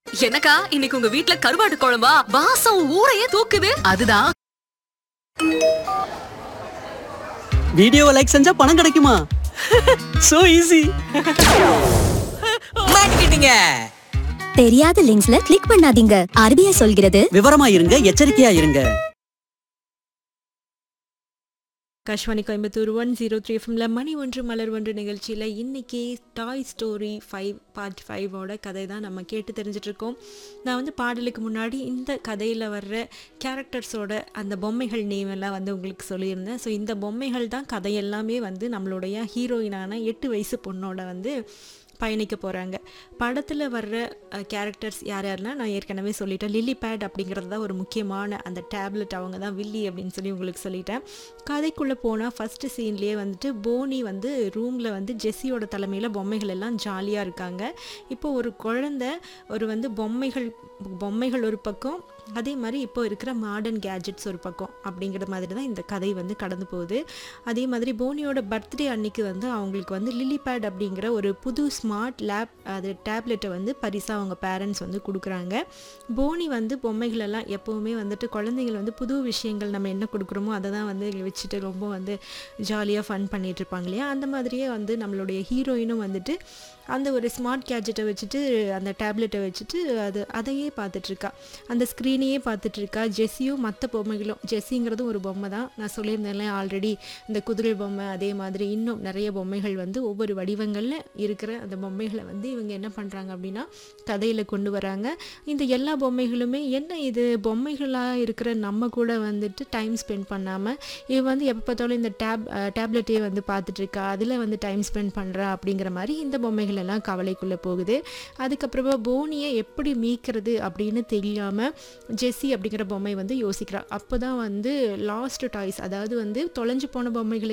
என்னக்கா இன்னைக்கு உங்க வீட்ல கருவாட்டு குழம்பா வாசம் ஊரையே தூக்குது அதுதான் வீடியோவை லைக் செஞ்சா பணம் கிடைக்குமா சோ ஈஸி மாட்டிக்கிட்டீங்க தெரியாத லிங்க்ஸ்ல கிளிக் பண்ணாதீங்க ஆர்பிஐ சொல்கிறது விவரமா இருங்க எச்சரிக்கையா இருங்க Akashvani Coimbatore one zero three எஃப்எம்ல மணி ஒன்று மலர் ஒன்று நிகழ்ச்சியில் இன்னைக்கு டாய் ஸ்டோரி ஃபைவ் பார்ட் ஃபைவோட கதை தான் நம்ம கேட்டு தெரிஞ்சுட்டு இருக்கோம் நான் வந்து பாடலுக்கு முன்னாடி இந்த கதையில் வர்ற கேரக்டர்ஸோட அந்த பொம்மைகள் நேம் எல்லாம் வந்து உங்களுக்கு சொல்லியிருந்தேன் ஸோ இந்த பொம்மைகள் தான் கதை எல்லாமே வந்து நம்மளுடைய ஹீரோயினான எட்டு வயசு பொண்ணோட வந்து பயணிக்க போகிறாங்க படத்தில் வர்ற கேரக்டர்ஸ் யார் யாருன்னா நான் ஏற்கனவே சொல்லிட்டேன் லில்லி பேட் அப்படிங்கிறது தான் ஒரு முக்கியமான அந்த டேப்லெட் அவங்க தான் வில்லி அப்படின்னு சொல்லி உங்களுக்கு சொல்லிட்டேன் கதைக்குள்ளே போனால் ஃபஸ்ட்டு சீன்லேயே வந்துட்டு போனி வந்து ரூமில் வந்து ஜெஸ்ஸியோட தலைமையில் பொம்மைகள் எல்லாம் ஜாலியாக இருக்காங்க இப்போ ஒரு குழந்தை ஒரு வந்து பொம்மைகள் பொம்மைகள் ஒரு பக்கம் அதே மாதிரி இப்போ இருக்கிற மாடர்ன் கேஜெட்ஸ் ஒரு பக்கம் அப்படிங்கிற மாதிரி தான் இந்த கதை வந்து கடந்து போகுது அதே மாதிரி போனியோட பர்த்டே அன்னைக்கு வந்து அவங்களுக்கு வந்து லில்லி பேட் அப்படிங்கிற ஒரு புது ஸ்மார்ட் லேப் அது டேப்லெட்டை வந்து பரிசாக அவங்க பேரண்ட்ஸ் வந்து கொடுக்குறாங்க போனி வந்து பொம்மைகள் எல்லாம் எப்போவுமே வந்துட்டு குழந்தைங்கள் வந்து புது விஷயங்கள் நம்ம என்ன கொடுக்குறோமோ அதை தான் வந்து வச்சுட்டு ரொம்ப வந்து ஜாலியாக ஃபன் பண்ணிட்டு இருப்பாங்க இல்லையா அந்த மாதிரியே வந்து நம்மளுடைய ஹீரோயினும் வந்துட்டு அந்த ஒரு ஸ்மார்ட் கேஜெட்டை வச்சுட்டு அந்த டேப்லெட்டை வச்சுட்டு அது அதையே பார்த்துட்ருக்கா அந்த ஸ்க்ரீனையே பார்த்துட்ருக்கா ஜெஸ்ஸியும் மற்ற பொம்மைகளும் ஜெஸ்ஸிங்கிறதும் ஒரு பொம்மை தான் நான் சொல்லியிருந்தேன்ல ஆல்ரெடி இந்த குதிரை பொம்மை அதே மாதிரி இன்னும் நிறைய பொம்மைகள் வந்து ஒவ்வொரு வடிவங்களில் இருக்கிற அந்த பொம்மைகளை வந்து இவங்க என்ன பண்ணுறாங்க அப்படின்னா கதையில் கொண்டு வராங்க இந்த எல்லா பொம்மைகளுமே என்ன இது பொம்மைகளாக இருக்கிற நம்ம கூட வந்துட்டு டைம் ஸ்பெண்ட் பண்ணாமல் இவ வந்து எப்போ பார்த்தாலும் இந்த டேப் டேப்லெட்டே வந்து பார்த்துட்ருக்கா அதில் வந்து டைம் ஸ்பெண்ட் பண்ணுறா அப்படிங்கிற மாதிரி இந்த பொம்மைகள் எல்லாம் கவலைக்குள்ளே போகுது அதுக்கப்புறமா போனியை எப்படி மீட்கிறது அப்படின்னு தெரியாமல் ஜெஸ்ஸி அப்படிங்கிற பொம்மை வந்து யோசிக்கிறா அப்போ தான் வந்து லாஸ்ட் டாய்ஸ் அதாவது வந்து தொலைஞ்சு போன பொம்மைகளை